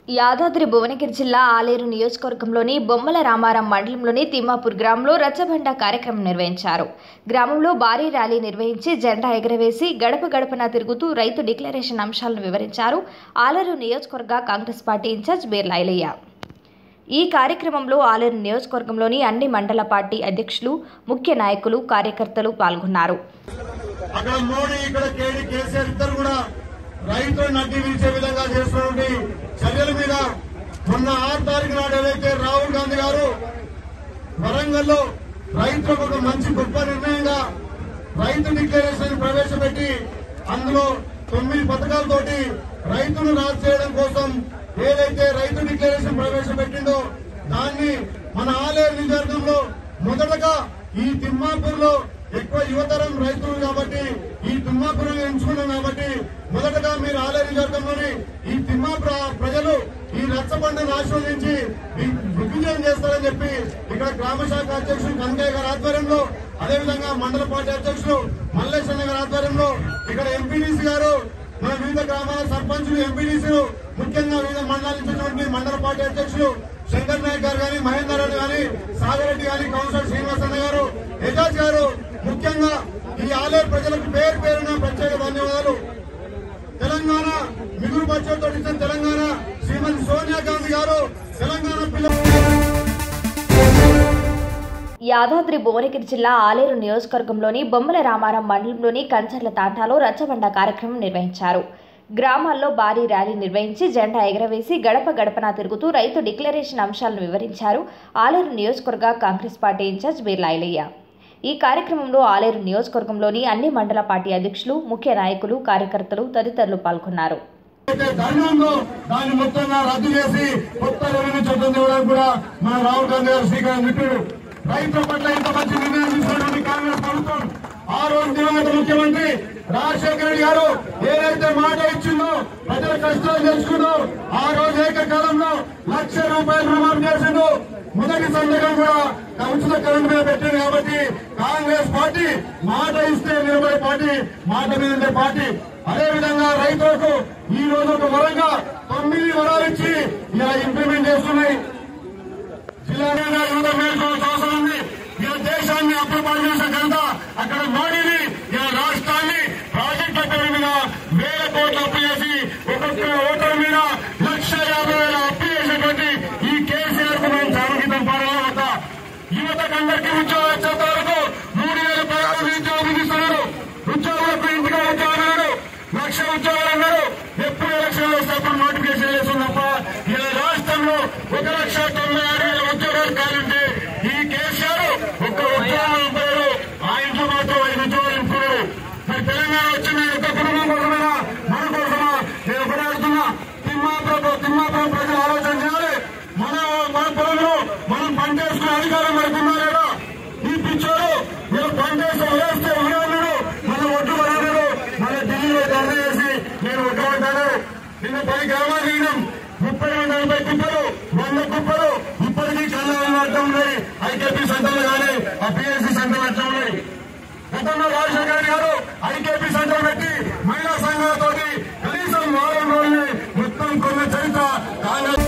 యాదాద్రి భువనగిరి జిల్లా ఆలేరు నియోజకవర్గంలోని బొమ్మల రామారం మండలంలోని తిమ్మాపూర్ గ్రామంలో రచ్చబండ కార్యక్రమం నిర్వహించారు గ్రామంలో భారీ ర్యాలీ నిర్వహించి జెండా ఎగరవేసి గడప గడపన తిరుగుతూ రైతు డిక్లరేషన్ అంశాలను వివరించారు ఆలేరు నియోజకవర్గ కాంగ్రెస్ పార్టీ ఇన్ఛార్జ్ బీర్లాయిలయ్య ఈ కార్యక్రమంలో ఆలేరు నియోజకవర్గంలోని అన్ని మండల పార్టీ అధ్యక్షులు ముఖ్య నాయకులు కార్యకర్తలు పాల్గొన్నారు అక్కడ మోడీ ఇక్కడ కేడీ కేసీఆర్ ఇద్దరు కూడా రైతులు నడ్డి విరిచే విధంగా చేస్తున్నటువంటి చర్యల మీద మొన్న ఆరు తారీఖు నాడు ఏదైతే రాహుల్ గాంధీ గారు వరంగల్లో రైతులకు ఒక మంచి గొప్ప నిర్ణయంగా రైతు డిక్లరేషన్ ప్రవేశపెట్టి అందులో తొమ్మిది పథకాలతోటి రైతును రాజు చేయడం కోసం ఏదైతే రైతు డిక్లరేషన్ ప్రవేశపెట్టిందో దాన్ని మన ఆలేరు నియోజకవర్గంలో మొదటగా ఈ తిమ్మాపూర్ లో ఎక్కువ యువతరం రైతులు కాబట్టి ఈ తిమ్మాపురం ఎంచుకున్నాం కాబట్టి మొదటగా మీరు ఆలేరు నియోజకవర్గంలోని ఈ తిమ్మాపుర ప్రజలు ఈ రచ్చబండను ఆశీర్వదించి ఈ దిగ్విజయం చేస్తారని చెప్పి ఇక్కడ గ్రామ శాఖ అధ్యక్షులు కనకయ్య గారి ఆధ్వర్యంలో అదేవిధంగా మండల పార్టీ అధ్యక్షులు మల్లేశ్వర గారి ఆధ్వర్యంలో ఇక్కడ ఎంపీడీసీ గారు మన వివిధ గ్రామాల సర్పంచులు ఎంపీడీసీలు ముఖ్యంగా వివిధ మండలాల నుంచి ఉన్నటువంటి మండల పార్టీ అధ్యక్షులు శంకర్ నాయక్ గారు గాని మహేందర్ రెడ్డి గాని సాగర్ రెడ్డి గాని కౌన్సిలర్ శ్రీనివాసన్న గారు ఎజాజ్ గారు ముఖ్యంగా ఈ ఆలేరు ప్రజలకు పేరు పేరున ప్రత్యేక ధన్యవాదాలు తెలంగాణ మిగులు బడ్జెట్ ఇచ్చిన తెలంగాణ శ్రీమతి సోనియా గాంధీ గారు తెలంగాణ పిల్లలు యాదాద్రి భువనగిరి జిల్లా ఆలేరు నియోజకవర్గంలోని బొమ్మల రామారం మండలంలోని కంచర్ల తాంటాలో రచ్చబండ కార్యక్రమం నిర్వహించారు గ్రామాల్లో భారీ ర్యాలీ నిర్వహించి జెండా ఎగరవేసి గడప గడపన తిరుగుతూ రైతు డిక్లరేషన్ అంశాలను వివరించారు ఆలేరు నియోజకవర్గ కాంగ్రెస్ పార్టీ ఇన్ఛార్జ్ బీర్లాయిలయ్య ఈ కార్యక్రమంలో ఆలేరు నియోజకవర్గంలోని అన్ని మండల పార్టీ అధ్యక్షులు ముఖ్య నాయకులు కార్యకర్తలు తదితరులు పాల్గొన్నారు అయితే ధర్మంలో దాన్ని మొత్తంగా రద్దు చేసి కొత్త రెవెన్యూ చట్టం తేవడానికి కూడా మన రాహుల్ గాంధీ గారు శ్రీకారం చుట్టారు రైతుల పట్ల ఇంత మంచి నిర్ణయం తీసుకున్నటువంటి కాంగ్రెస్ ప్రభుత్వం ఆ రోజు దివంగత ముఖ్యమంత్రి రాజశేఖర రెడ్డి గారు ఏదైతే మాట ఇచ్చిందో ప్రజల కష్టాలు తెలుసుకుందో ఆ రోజు ఏకకాలంలో లక్ష రూపాయలు రుణమాఫీ చేసిండు మొదటి సంతకం కూడా ఉచిత కరెంట్ మీద పెట్టింది కాబట్టి కాంగ్రెస్ పార్టీ మాట ఇస్తే నిలబడే పార్టీ మాట మీద ఉండే పార్టీ అదే విధంగా రైతులకు ఈ రోజు ఒక వరంగా తొమ్మిది వరాలు ఇచ్చి ఇలా ఇంప్లిమెంట్ చేస్తున్నాయి జిల్లా మీద యువత మేల్కోవాల్సిన అవసరం ఉంది ఇలా దేశాన్ని అప్పుపాటు చేసిన ఘనత అక్కడ మోడీని ఇలా రాష్ట్రాన్ని ప్రాజెక్టుల పేరు మీద వేల కోట్లు అప్పు చేసి ఒక్కొక్క ఓటర్ మీద లక్ష యాభై వేల అప్పు చేసినటువంటి ఈ కేసీఆర్ కు మేము జానగీతం పాడాలా వద్దా యువతకందరికీ ఉద్యోగాలు వచ్చేంత వరకు మూడు వేల పదహారు ఉద్యోగాలు ఇస్తున్నారు ఉద్యోగులకు ఇంటిగా ఉద్యోగాలు లక్ష ఉద్యోగాలు అన్నారు ఎప్పుడు ఎలక్షన్ వచ్చినప్పుడు నోటిఫికేషన్ చేస్తుంది తప్ప ఇలా రాష్ట్రంలో ఒక లక్ష తొంభై ఆరు వేల ఉద్యోగాలు కాలంటే ఈ కేసీఆర్ ఒక్క ఉద్యోగం ఇవ్వలేదు ఆ ఇంట్లో మాత్రం ఐదు ఉద్యోగాలు ఇస్తున్నారు మరి తెలంగాణ వచ్చిన యొక్క కుటుంబం కోసమైనా మన కోసమా నేను ఒకటి అడుగుతున్నా తిమ్మాపురం తిమ్మాపురం ప్రజలు ఆలోచన చేయాలి మన మన పొలంలో మనం పనిచేసుకునే అధికారం మనకు ఉందా లేదా ఈ పిచ్చోడు మీరు పనిచేస్తే వేస్తే ఉన్నాడు మన ఒడ్డు కొన్నాడు మన ఢిల్లీలో ధర్నా చేసి నేను ఒడ్డమంటాను నిన్న పది గ్రామాలు దిగినాం ముప్పై నలభై కుప్పలు వంద కుప్పలు ఇప్పటికీ కళ్ళ అడ్డం ఉన్నాయి ఐకేపీ సెంటర్లు కానీ ఆ పిఎస్సీ సెంటర్లు అడ్డం ఉన్నాయి గతంలో రాజశేఖర రెడ్డి గారు ఐకేపీ సెంటర్ పెట్టి మహిళా సంఘాలతో కనీసం వారం రోజులు మొత్తం కొన్న చరిత్ర కాంగ్రెస్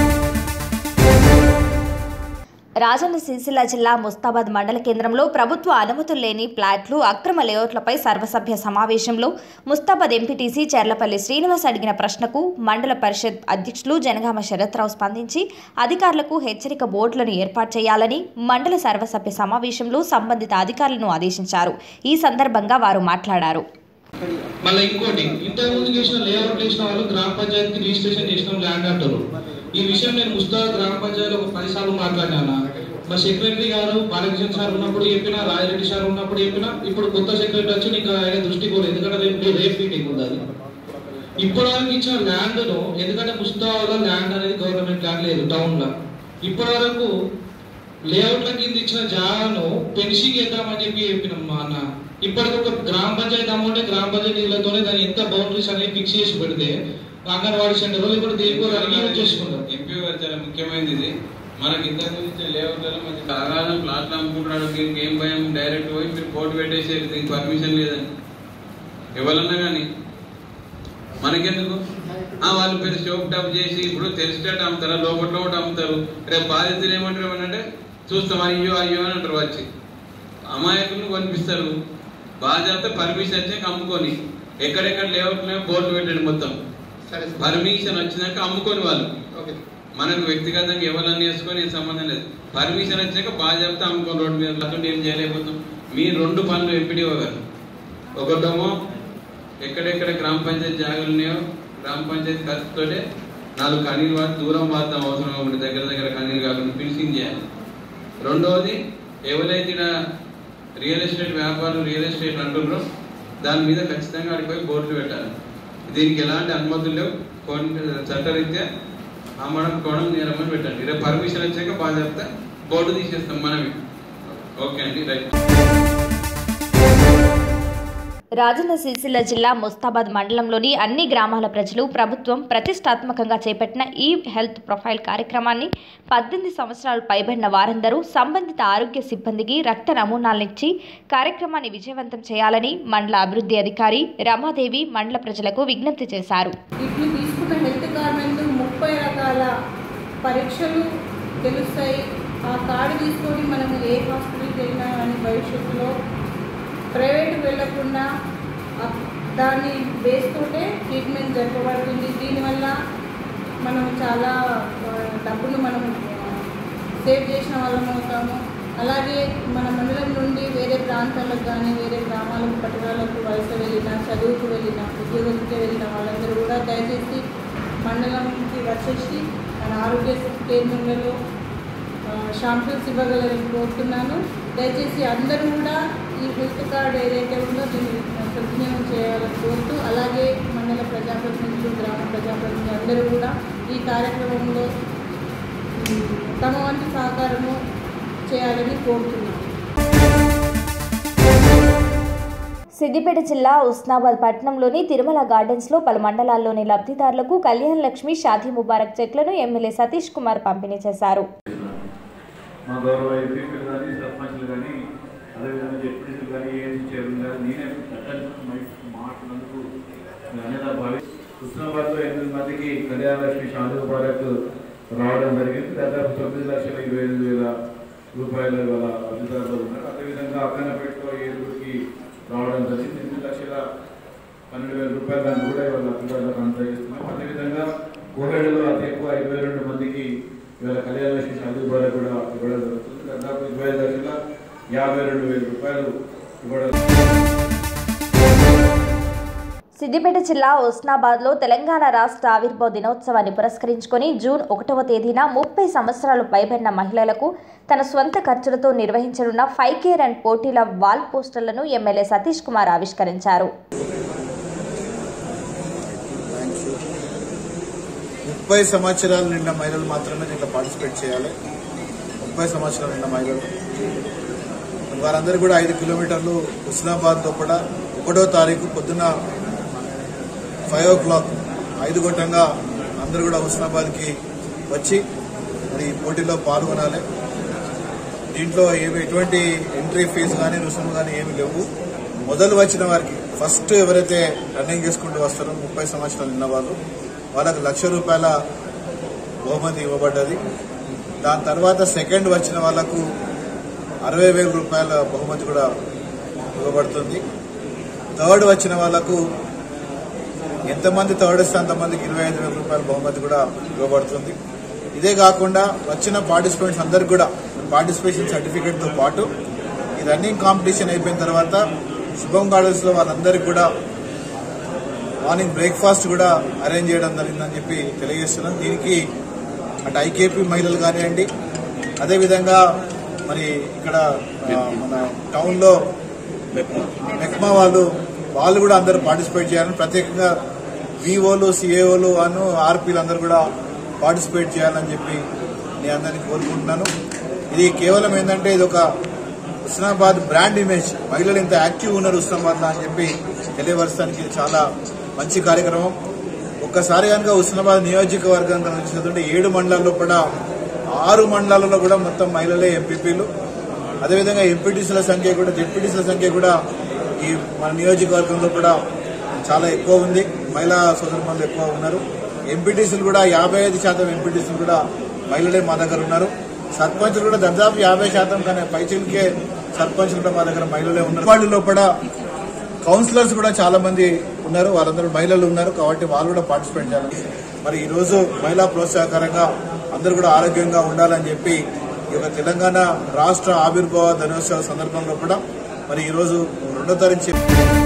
రాజన్న సిరిసిల్ల జిల్లా ముస్తాబాద్ మండల కేంద్రంలో ప్రభుత్వ అనుమతులు లేని ప్లాట్లు అక్రమ లేఅవుట్లపై సర్వసభ్య సమావేశంలో ముస్తాబాద్ ఎంపీటీసీ చెర్లపల్లి శ్రీనివాస్ అడిగిన ప్రశ్నకు మండల పరిషత్ అధ్యక్షులు జనగామ శరత్రావు స్పందించి అధికారులకు హెచ్చరిక బోర్డులను ఏర్పాటు చేయాలని మండల సర్వసభ్య సమావేశంలో సంబంధిత అధికారులను ఆదేశించారు ఈ సందర్భంగా వారు మాట్లాడారు మళ్ళీ ఇంకోటి ఇంతకు ముందు చేసిన లేఅవుట్ చేసిన వాళ్ళు గ్రామ పంచాయతీకి రిజిస్ట్రేషన్ చేసిన ల్యాండ్ అంటారు ఈ విషయం నేను ముస్తాబ్ గ్రామ పంచాయతీలో ఒక పది సార్లు మాట్లాడినా మా సెక్రటరీ గారు బాలకృష్ణ సార్ ఉన్నప్పుడు చెప్పినా రాజిరెడ్డి సార్ ఉన్నప్పుడు చెప్పినా ఇప్పుడు కొత్త సెక్రటరీ వచ్చి నీకు ఆయన దృష్టి పోలేదు ఎందుకంటే రేపు రేపు మీటింగ్ ఉంది అది ఇప్పటివరకు ఇచ్చిన ల్యాండ్ ను ఎందుకంటే ముస్తాబాద్లో ల్యాండ్ అనేది గవర్నమెంట్ ల్యాండ్ లేదు టౌన్ లో ఇప్పటి వరకు లేఅవుట్ల కింద ఇచ్చిన జాగాను పెన్షింగ్ ఇద్దామని చెప్పి చెప్పినాం మా అన్న ఇప్పటికి ఒక గ్రామ పంచాయతీ అమౌంట్ గ్రామ పంచాయతీ నిధులతోనే దాని ఎంత బౌండరీస్ అనేవి ఫిక్స్ చేసి పెడితే అంగన్వాడీ సెంటర్ ఇప్పుడు దేనికో దానికి యూజ్ చేసుకుంటాం ఎంపీ గారు చాలా ముఖ్యమైనది ఇది మనకి ఇంతకు ముందు లేఅవుట్లలో మంచి సాధారణ ప్లాట్లు అమ్ముకుంటున్నాడు దీనికి ఏం భయం డైరెక్ట్ పోయి మీరు కోర్టు పెట్టేసేది దీనికి పర్మిషన్ లేదని ఎవరన్నా కానీ మనకెందుకు ఆ వాళ్ళు పెద్ద షోప్ టాప్ చేసి ఇప్పుడు తెలిసేటట్టు అమ్ముతారా లోపల ఒకటి అమ్ముతారు రేపు బాధితులు ఏమంటారు అంటే చూస్తాం అయ్యో అయ్యో అని అంటారు వచ్చి అమాయకులను కొనిపిస్తారు బాధ్యత పర్మిషన్ వచ్చాక అమ్ముకొని ఎక్కడెక్కడ లేఅవుట్ బోర్డు పెట్టండి మొత్తం పర్మిషన్ వచ్చినాక అమ్ముకొని వాళ్ళు మనకు వ్యక్తిగతంగా ఎవరన్నా వేసుకొని ఏం సంబంధం లేదు పర్మిషన్ వచ్చాక బాధ్యత అమ్ముకొని రోడ్డు మీద లేకుంటే ఏం చేయలేకపోతాం మీ రెండు పనులు ఎంపీడీఓ గారు ఒకటేమో ఎక్కడెక్కడ గ్రామ పంచాయతీ జాగాలు ఉన్నాయో గ్రామ పంచాయతీ ఖర్చుతోటే నాలుగు కనీరు వాటి దూరం వాడతాం అవసరం కాబట్టి దగ్గర దగ్గర కనీరు కాకుండా ఫినిషింగ్ చేయాలి రెండవది ఎవరైతే ఈడ రియల్ ఎస్టేట్ వ్యాపారం రియల్ ఎస్టేట్ అంటున్నారో దాని మీద ఖచ్చితంగా అడిగిపోయి బోర్డులు పెట్టాలి దీనికి ఎలాంటి అనుమతులు లేవు కొన్ని చట్టరీత్యా అమ్మడం కోవడం నేరమని పెట్టండి రేపు పర్మిషన్ వచ్చాక బాధ్యత బోర్డు తీసేస్తాం మనమే ఓకే అండి రైట్ రాజన్న సిరిసిల్ల జిల్లా ముస్తాబాద్ మండలంలోని అన్ని గ్రామాల ప్రజలు ప్రభుత్వం ప్రతిష్టాత్మకంగా చేపట్టిన ఈ హెల్త్ ప్రొఫైల్ కార్యక్రమాన్ని పద్దెనిమిది సంవత్సరాలు పైబడిన వారందరూ సంబంధిత ఆరోగ్య సిబ్బందికి రక్త నమూనాలనిచ్చి కార్యక్రమాన్ని విజయవంతం చేయాలని మండల అభివృద్ధి అధికారి రమాదేవి మండల ప్రజలకు విజ్ఞప్తి చేశారు ఇప్పుడు తీసుకున్న హెల్త్ కార్డు ముప్పై రకాల పరీక్షలు తెలుస్తాయి ఆ కార్డు తీసుకొని మనం ఏ హాస్పిటల్కి వెళ్ళినా కానీ భవిష్యత్తులో ప్రైవేట్ వెళ్ళకుండా ఆ- దాన్ని బేస్ తోటే ట్రీట్మెంట్ జరపబడుతుంది దీనివల్ల మనం చాలా ఆ, డబ్బులు మనం సేవ్ చేసిన వాళ్ళం అవుతాము అలాగే మన మండలం నుండి వేరే ప్రాంతాలకు కానీ వేరే గ్రామాలకు పట్టణాలకు వలస వెళ్ళిన చదువుకు వెళ్ళిన ఉద్యోగంకి వెళ్ళిన వాళ్ళందరూ కూడా దయచేసి మండలంకి వచ్చేసి మన ఆరోగ్య కేంద్రంలో షాంపిల్స్ ఇవ్వగలరని కోరుతున్నాను దయచేసి అందరూ కూడా ఈ హెల్త్ కార్డు ఏదైతే ఉందో దీన్ని సద్వినియోగం చేయాలని కోరుతూ అలాగే మండల ప్రజాప్రతినిధులు గ్రామ ప్రజాప్రతినిధులు అందరూ కూడా ఈ కార్యక్రమంలో ఉమ్, తమ వంతు సహకారము చేయాలని కోరుతున్నాను సిద్దిపేట జిల్లా ఉస్నాబాద్ పట్టణంలోని తిరుమల గార్డెన్స్లో పలు మండలాల్లోని లబ్ధిదారులకు కళ్యాణ్ లక్ష్మి షాదీ ముబారక్ చెక్లను ఎమ్మెల్యే సతీష్ కుమార్ పంపిణీ చేశారు మా గౌరవ ఎంపీలు కానీ సర్పంచ్లు కానీ అదేవిధంగా జడ్పీటీలు కానీ ఏఎంసీ చైర్మన్ కానీ నేనే మాట్లాడినందుకు అనేది భావి హుస్నాబాద్లో ఎనిమిది మందికి కళ్యాణ లక్ష్మి శాంతి ముబారక్ రావడం జరిగింది దాదాపు తొమ్మిది లక్షల ఇరవై ఐదు వేల రూపాయల వాళ్ళ అధికారులు ఉన్నారు అదేవిధంగా అక్కనపేటలో ఏడుగురికి రావడం జరిగింది ఎనిమిది లక్షల పన్నెండు వేల రూపాయలు దాన్ని కూడా ఇవాళ అధికారులకు అందజేస్తున్నాం అదేవిధంగా కోహేడులో అతి ఎక్కువ ఇరవై రెండు మందికి ఇవాళ కళ్యాణ లక్ష్మి శాంతి ద్వారా కూడా ఇవ్వడం జరుగుతుంది దాదాపు ఇరవై ఐదు లక్షల యాభై రెండు వేల రూపాయలు ఇవ్వడం సిద్దిపేట జిల్లా ఉస్నాబాద్లో తెలంగాణ రాష్ట్ర ఆవిర్భావ దినోత్సవాన్ని పురస్కరించుకొని జూన్ ఒకటవ తేదీన ముప్పై సంవత్సరాలు పైబడిన మహిళలకు తన స్వంత ఖర్చులతో నిర్వహించనున్న ఫైవ్ కే రన్ పోటీల వాల్ పోస్టర్లను ఎమ్మెల్యే సతీష్ కుమార్ ఆవిష్కరించారు ముప్పై సంవత్సరాలు నిండిన మహిళలు మాత్రమే దీంట్లో పార్టిసిపేట్ చేయాలి ముప్పై సంవత్సరాలు నిండిన మహిళలు వారందరూ కూడా ఐదు కిలోమీటర్లు హుస్నాబాద్ లోపల ఒకటో తారీఖు పొద్దున ఫైవ్ ఓ క్లాక్ ఐదు గొట్టంగా అందరూ కూడా హుస్నాబాద్కి వచ్చి మరి ఈ పోటీలో పాల్గొనాలి దీంట్లో ఏమి ఎటువంటి ఎంట్రీ ఫీజు కానీ రుసుము కానీ ఏమి లేవు మొదలు వచ్చిన వారికి ఫస్ట్ ఎవరైతే రన్నింగ్ చేసుకుంటూ వస్తారో ముప్పై సంవత్సరాలు ఉన్న వాళ్ళు వాళ్ళకి లక్ష రూపాయల బహుమతి ఇవ్వబడ్డది దాని తర్వాత సెకండ్ వచ్చిన వాళ్ళకు అరవై వేల రూపాయల బహుమతి కూడా ఇవ్వబడుతుంది థర్డ్ వచ్చిన వాళ్ళకు ఎంతమంది థర్డ్ వస్తే అంతమందికి ఇరవై ఐదు వేల రూపాయల బహుమతి కూడా ఇవ్వబడుతుంది ఇదే కాకుండా వచ్చిన పార్టిసిపెంట్స్ అందరికి కూడా పార్టిసిపేషన్ సర్టిఫికేట్తో పాటు ఈ రన్నింగ్ కాంపిటీషన్ అయిపోయిన తర్వాత శుభం గార్డెన్స్లో వాళ్ళందరికీ కూడా మార్నింగ్ బ్రేక్ఫాస్ట్ కూడా అరేంజ్ చేయడం జరిగిందని చెప్పి తెలియజేస్తున్నాం దీనికి అటు ఐకేపీ మహిళలు కానివ్వండి అదేవిధంగా మరి ఇక్కడ ఆ, మన టౌన్లో మెక్మా వాళ్ళు వాళ్ళు కూడా అందరూ పార్టిసిపేట్ చేయాలని ప్రత్యేకంగా విఓలు సిఏఓలు అను ఆర్పీలు అందరూ కూడా పార్టిసిపేట్ చేయాలని చెప్పి నేను అందరినీ కోరుకుంటున్నాను ఇది కేవలం ఏంటంటే ఇది ఒక హుస్నాబాద్ బ్రాండ్ ఇమేజ్ మహిళలు ఇంత యాక్టివ్ ఉన్నారు హుస్నాబాద్లో అని చెప్పి తెలియపరచడానికి ఇది చాలా మంచి కార్యక్రమం ఒక్కసారి కనుక హుస్నాబాద్ నియోజకవర్గం కనుక చూస్తుంటే ఏడు మండలాల్లో కూడా ఆరు మండలాలలో కూడా మొత్తం మహిళలే ఎంపీపీలు అదేవిధంగా ఎంపీటీసీల సంఖ్య కూడా జెడ్పీటీసీల సంఖ్య కూడా ఈ మన నియోజకవర్గంలో కూడా చాలా ఎక్కువ ఉంది మహిళా సోదరులు ఎక్కువ ఉన్నారు ఎంపీటీసీలు కూడా యాభై ఐదు శాతం ఎంపీటీసీలు కూడా మహిళలే మా దగ్గర ఉన్నారు సర్పంచులు కూడా దాదాపు యాభై శాతం కానీ పైచీలకే సర్పంచులు కూడా మా దగ్గర మహిళలే ఉన్నారు వాళ్ళ లోపల కౌన్సిలర్స్ కూడా చాలా మంది ఉన్నారు వాళ్ళందరూ మహిళలు ఉన్నారు కాబట్టి వాళ్ళు కూడా పార్టిసిపేట్ చేయాలి మరి ఈ రోజు మహిళా ప్రోత్సాహకరంగా అందరూ కూడా ఆరోగ్యంగా ఉండాలని చెప్పి ఈ యొక్క తెలంగాణ రాష్ట్ర ఆవిర్భావ దినోత్సవ సందర్భంలో కూడా మరి ఈ రోజు రెండో తారీఖు